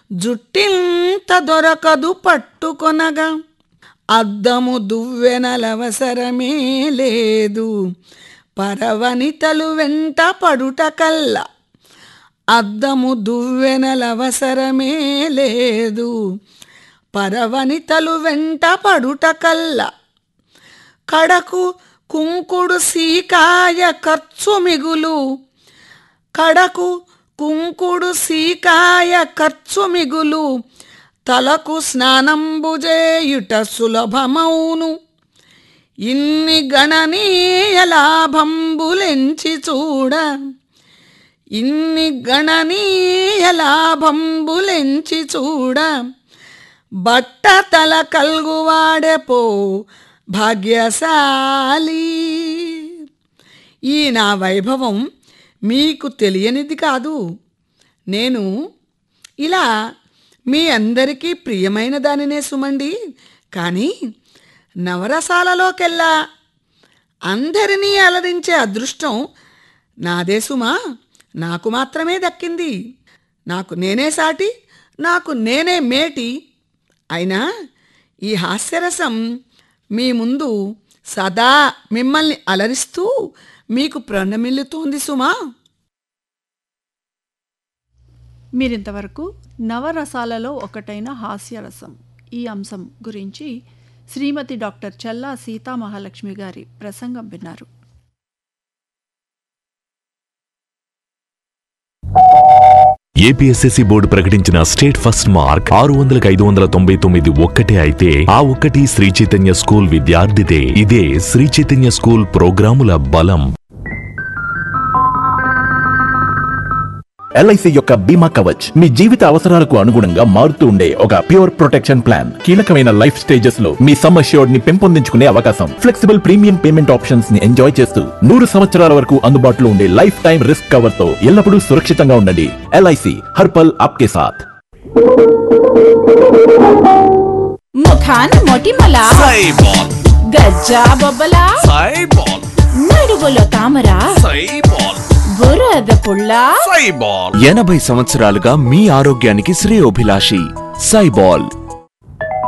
జుట్టింత దొరకదు పట్టుకొనగా అద్దము దువ్వెనలవసరమే లేదు పరవనితలు వెంట పడుట కల్లా అద్దము దువ్వెనలవసరమే లేదు పరవనితలు వెంట పడుట కల్లా కడకు కుంకుడు సీకాయ ఖర్చు మిగులు కడకు కుంకుడు సీకాయ ఖర్చు మిగులు తలకు స్నానంబుజేయుట సులభమౌను ఇన్ని గణనీయ లాభంబులెంచి చూడ ఇన్ని గణనీయ లాభంబులెంచి చూడ బట్ట తల కల్గువాడే పో భాగ్యశాలి ఈ నా వైభవం మీకు తెలియనిది కాదు నేను ఇలా మీ అందరికీ ప్రియమైన దానినే సుమండి కానీ నవరసాలలోకెల్లా అందరినీ అలరించే అదృష్టం నాదే సుమా నాకు మాత్రమే దక్కింది నాకు నేనే సాటి నాకు నేనే మేటి అయినా ఈ హాస్యరసం మీ ముందు సదా మిమ్మల్ని అలరిస్తూ మీకు ప్రణమిల్లుతోంది సుమా మీరింతవరకు నవరసాలలో ఒకటైన హాస్యరసం ఈ అంశం గురించి శ్రీమతి డాక్టర్ చల్లా సీతామహాలక్ష్మి గారి ప్రసంగం విన్నారు ఏపీఎస్ఎస్సీ బోర్డు ప్రకటించిన స్టేట్ ఫస్ట్ మార్క్ ఆరు వందలకు ఐదు వందల తొంభై తొమ్మిది ఒక్కటే అయితే ఆ ఒక్కటి శ్రీ చైతన్య స్కూల్ విద్యార్థిదే ఇదే శ్రీ చైతన్య స్కూల్ ప్రోగ్రాముల బలం ఎల్ఐసి యొక్క బీమా కవచ్ మీ జీవిత అవసరాలకు అనుగుణంగా మారుతూ ఉండే ఒక ప్యూర్ ప్రొటెక్షన్ ప్లాన్ కీలకమైన లైఫ్ స్టేజెస్ లో మీ సమ్ అష్యూర్డ్ ని పెంపొందించుకునే అవకాశం ఫ్లెక్సిబుల్ ప్రీమియం పేమెంట్ ఆప్షన్స్ ని ఎంజాయ్ చేస్తూ నూరు సంవత్సరాల వరకు అందుబాటులో ఉండే లైఫ్ టైం రిస్క్ కవర్ తో ఎల్లప్పుడూ సురక్షితంగా ఉండండి ఎల్ఐసి హర్పల్ ఆప్కే సాథ్ ముఖాన మొటిమల గజ్జా బొబ్బల నడువులో తామర బురద పుల్ల ఎనభై సంవత్సరాలుగా మీ ఆరోగ్యానికి శ్రేయోభిలాషి సైబాల్